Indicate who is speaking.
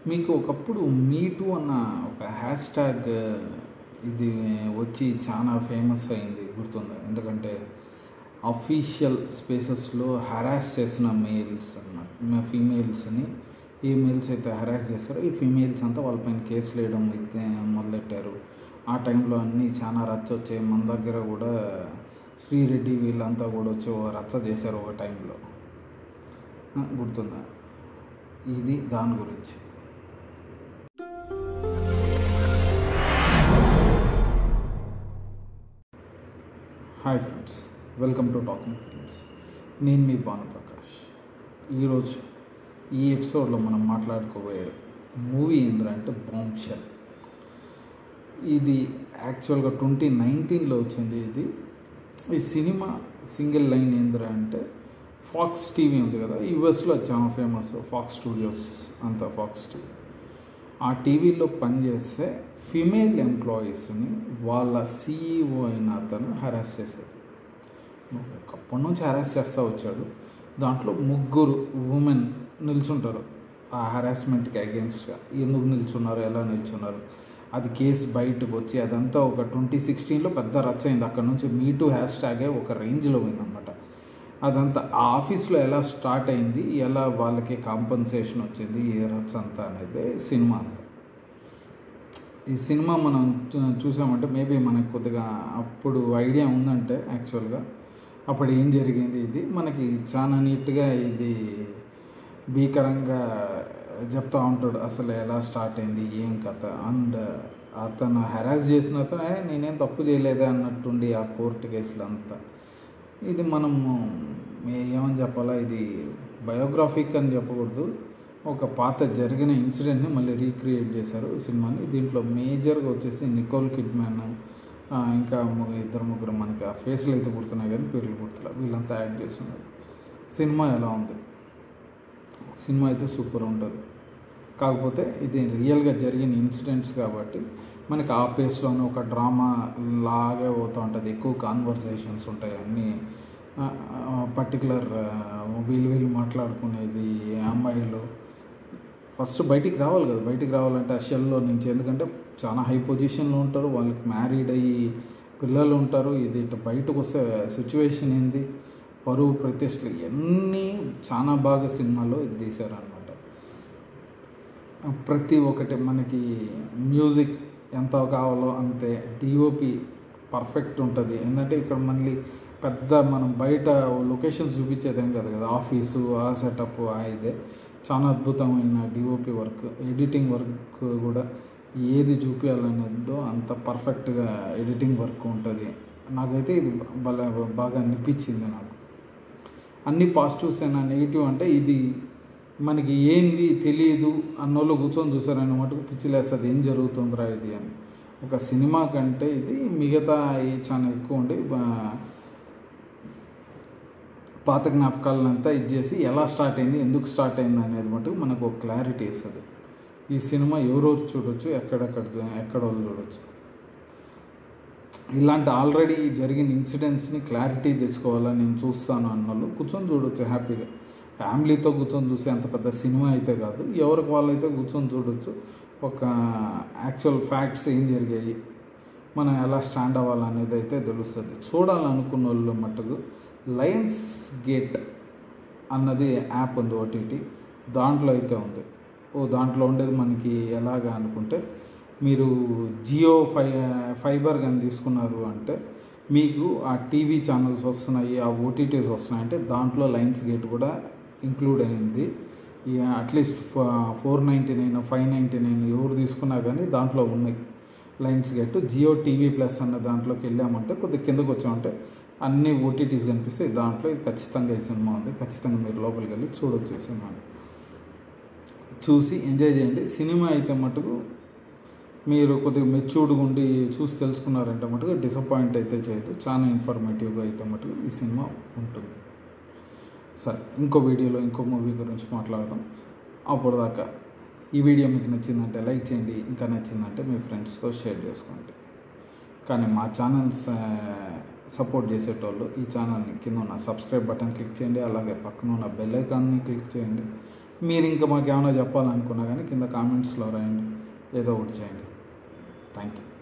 Speaker 1: మీకు ఒకప్పుడు మీటు అన్న ఒక హ్యాష్ ట్యాగ్ ఇది వచ్చి చాలా ఫేమస్ అయింది గుర్తుందా ఎందుకంటే అఫీషియల్ స్పేసెస్లో హరాస్ చేసిన మేల్స్ అన్నమాట ఫీమేల్స్ని ఏ మేల్స్ అయితే హరాస్ చేస్తారో ఈ ఫీమేల్స్ అంతా వాళ్ళపైన కేసులు వేయడం అయితే మొదలెట్టారు ఆ టైంలో అన్నీ చాలా రచ్చ వచ్చాయి మన దగ్గర కూడా శ్రీరెడ్డి వీళ్ళంతా కూడా వచ్చి ఓ రచ్చ చేశారు ఒక టైంలో ఆ, గుర్తుందా ఇది దాని గురించి hi friends welcome to Talking Films నేను మీ భానుప్రకాష్ ఈరోజు ఈ ఎపిసోడ్లో మనం మాట్లాడుకోబోయే మూవీ ఏంద్రా అంటే బాంబ్ షెల్ ఇది యాక్చువల్గా ట్వంటీ నైన్టీన్లో వచ్చింది ఇది ఈ సినిమా సింగిల్ లైన్ ఏంద్రా అంటే ఫాక్స్ టీవీ ఉంది కదా యూఎస్లో చాలా ఫేమస్ ఫాక్స్ స్టూడియోస్ అంతా ఫాక్స్ టీవీ ఆ టీవీలో పనిచేసే ఫిమేల్ ఎంప్లాయీస్ని వాళ్ళ సీఈఓ అయిన అతను హరాస్ చేశాడు ఒకప్పటి నుంచి హరాస్ చేస్తూ వచ్చాడు దాంట్లో ముగ్గురు ఉమెన్ నిల్చుంటారు ఆ హరాస్మెంట్కి అగేన్స్ట్గా ఎందుకు నిల్చున్నారు ఎలా నిల్చున్నారు అది కేసు బయటకు వచ్చి అదంతా ఒక ట్వంటీ సిక్స్టీన్లో పెద్ద రచ్చ అయింది అక్కడ నుంచి మీ టూ హ్యాష్ ట్యాగే ఒక రేంజ్లో పోయిందన్నమాట అదంతా ఆ ఆఫీస్లో ఎలా స్టార్ట్ అయింది ఎలా వాళ్ళకి కాంపన్సేషన్ వచ్చింది ఏ రచ్చ అంతా అనేది సినిమా అంతా ఈ సినిమా మనం చూ- చూసామంటే మేబీ మనకు కొద్దిగా అప్పుడు ఐడియా ఉందంటే యాక్చువల్గా అప్పుడు ఏం జరిగింది ఇది మనకి చాలా నీట్గా ఇది భీకరంగా చెప్తా ఉంటాడు అసలు ఎలా స్టార్ట్ అయింది ఏం కథ అండ్ అతను హెరాస్ చేసిన అతను "ఏ, నేనేం తప్పు చేయలేదే అన్నట్టుండి ఆ కోర్టు కేసులు అంతా ఇది మనము ఏ- ఏమని చెప్పాలా ఇది బయోగ్రాఫిక్ అని చెప్పకూడదు ఒక పాత జరిగిన ఇన్సిడెంట్ని మళ్ళీ రీక్రియేట్ చేశారు సినిమాని దీంట్లో మేజర్గా వచ్చేసి నికోల్ కిడ్మ్యాన్ ఆ, ఇంకా ము- ఇద్దరు ముగ్గురు మనకి ఆ ఫేస్లు అయితే గుర్తున్నాయి కానీ పేర్లు గుర్తులే వీళ్ళంతా యాక్ట్ చేస్తున్నారు సినిమా ఎలా ఉంది సినిమా అయితే సూపర్ ఉంటుంది కాకపోతే ఇది రియల్గా జరిగిన ఇన్సిడెంట్స్ కాబట్టి మనకి ఆ పేస్లోనే ఒక డ్రామా లాగే పోతూ ఉంటుంది ఎక్కువ కాన్వర్సేషన్స్ ఉంటాయి అన్నీ పర్టికులర్ వీళ్ళు వీళ్ళు మాట్లాడుకునేది అమ్మాయిలు ఫస్ట్ బయటికి రావాలి కదా బయటికి రావాలంటే ఆ షెల్లో నుంచి ఎందుకంటే చాలా హై పొజిషన్లో ఉంటారు వాళ్ళకి మ్యారీడ్ అయ్యి పిల్లలు ఉంటారు ఇది ఇటు బయటకు వస్తే సిచ్యువేషన్ ఏంది పరువు ప్రతిష్టలు ఇవన్నీ చాలా బాగా సినిమాలో ఇది తీశారనమాట ప్రతి ఒక్కటి మనకి మ్యూజిక్ ఎంత కావాలో అంతే డిఓపి పర్ఫెక్ట్ ఉంటుంది ఎందుకంటే ఇక్కడ మళ్ళీ పెద్ద మనం బయట లొకేషన్స్ చూపించేదేం కాదు కదా ఆఫీసు ఆ సెటప్ ఆ ఇదే చాలా అద్భుతమైన డిఓపి వర్క్ ఎడిటింగ్ వర్క్ కూడా ఏది చూపించాలనేదో అంత పర్ఫెక్ట్గా ఎడిటింగ్ వర్క్ ఉంటుంది నాకైతే ఇది భలే బాగా అనిపించింది నాకు అన్ని పాజిటివ్స్ అయినా నెగిటివ్ అంటే ఇది మనకి ఏంది తెలియదు అన్నోళ్ళు కూర్చొని చూసారన్న మటుకు పిచ్చిలేస్తుంది ఏం జరుగుతుందిరా ఇది అని ఒక సినిమా కంటే ఇది మిగతా ఈ చాలా ఎక్కువ ఉండి బా- పాత జ్ఞాపకాలనంతా ఇది చేసి ఎలా స్టార్ట్ అయింది ఎందుకు స్టార్ట్ అయింది అనేది మటుకు మనకు ఒక క్లారిటీ ఇస్తుంది ఈ సినిమా ఎవరో చూడొచ్చు ఎక్కడెక్కడ ఎక్కడ వాళ్ళు చూడొచ్చు ఇలాంటి ఆల్రెడీ జరిగిన ఇన్సిడెంట్స్ని క్లారిటీ తెచ్చుకోవాలని నేను చూస్తాను అన్న వాళ్ళు కూర్చొని చూడొచ్చు హ్యాపీగా ఫ్యామిలీతో కూర్చొని చూసే అంత పెద్ద సినిమా అయితే కాదు ఎవరికి వాళ్ళైతే కూర్చొని చూడొచ్చు ఒక యాక్చువల్ ఫ్యాక్ట్స్ ఏం జరిగాయి మనం ఎలా స్టాండ్ అవ్వాలనేది అయితే తెలుస్తుంది చూడాలనుకున్న వాళ్ళు మట్టుకు లయన్స్ గేట్ అన్నది యాప్ ఉంది ఓటీటీ దాంట్లో అయితే ఉంది ఓ దాంట్లో ఉండేది మనకి ఎలాగా అనుకుంటే మీరు జియో ఫై ఫైబర్ కానీ తీసుకున్నారు అంటే మీకు ఆ టీవీ ఛానల్స్ వస్తున్నాయి ఆ ఓటీటీస్ వస్తున్నాయి అంటే దాంట్లో లైన్స్ గేట్ కూడా ఇంక్లూడ్ అయింది at least four ninety nine five ninety nine ఎవరు తీసుకున్నా కానీ దాంట్లో ఉన్నాయి Lionsgate Jio TV plus అన్న దాంట్లోకి వెళ్ళామంటే కొద్దిగా కిందకు వచ్చామంటే అన్ని ఓటీటీస్ కనిపిస్తాయి దాంట్లో ఇది ఖచ్చితంగా ఈ సినిమా ఉంది ఖచ్చితంగా మీరు లోపలికి వెళ్ళి చూడొచ్చు ఈ సినిమాని చూసి ఎంజాయ్ చేయండి సినిమా అయితే మటుకు మీరు కొద్దిగా మెచ్యూర్డ్గా ఉండి చూసి తెలుసుకున్నారంటే మటుకు డిసప్పాయింట్ అయితే చేయదు చాలా ఇన్ఫర్మేటివ్గా అయితే మటుకు ఈ సినిమా ఉంటుంది సరే ఇంకో వీడియోలో ఇంకో మూవీ గురించి మాట్లాడదాం అప్పుడు దాకా ఈ వీడియో మీకు నచ్చిందంటే లైక్ చేయండి ఇంకా నచ్చిందంటే మీ ఫ్రెండ్స్తో షేర్ చేసుకోండి కానీ మా ఛానల్స్ సపోర్ట్ చేసేటోళ్ళు ఈ ఛానల్ని కింద ఉన్న సబ్స్క్రైబ్ బటన్ క్లిక్ చేయండి అలాగే పక్కన ఉన్న బెల్ ఐకాన్ని క్లిక్ చేయండి మీరు ఇంకా మాకు ఏమైనా చెప్పాలనుకున్నా కానీ కింద కామెంట్స్లో రాయండి ఏదో ఒకటి చేయండి థ్యాంక్ యూ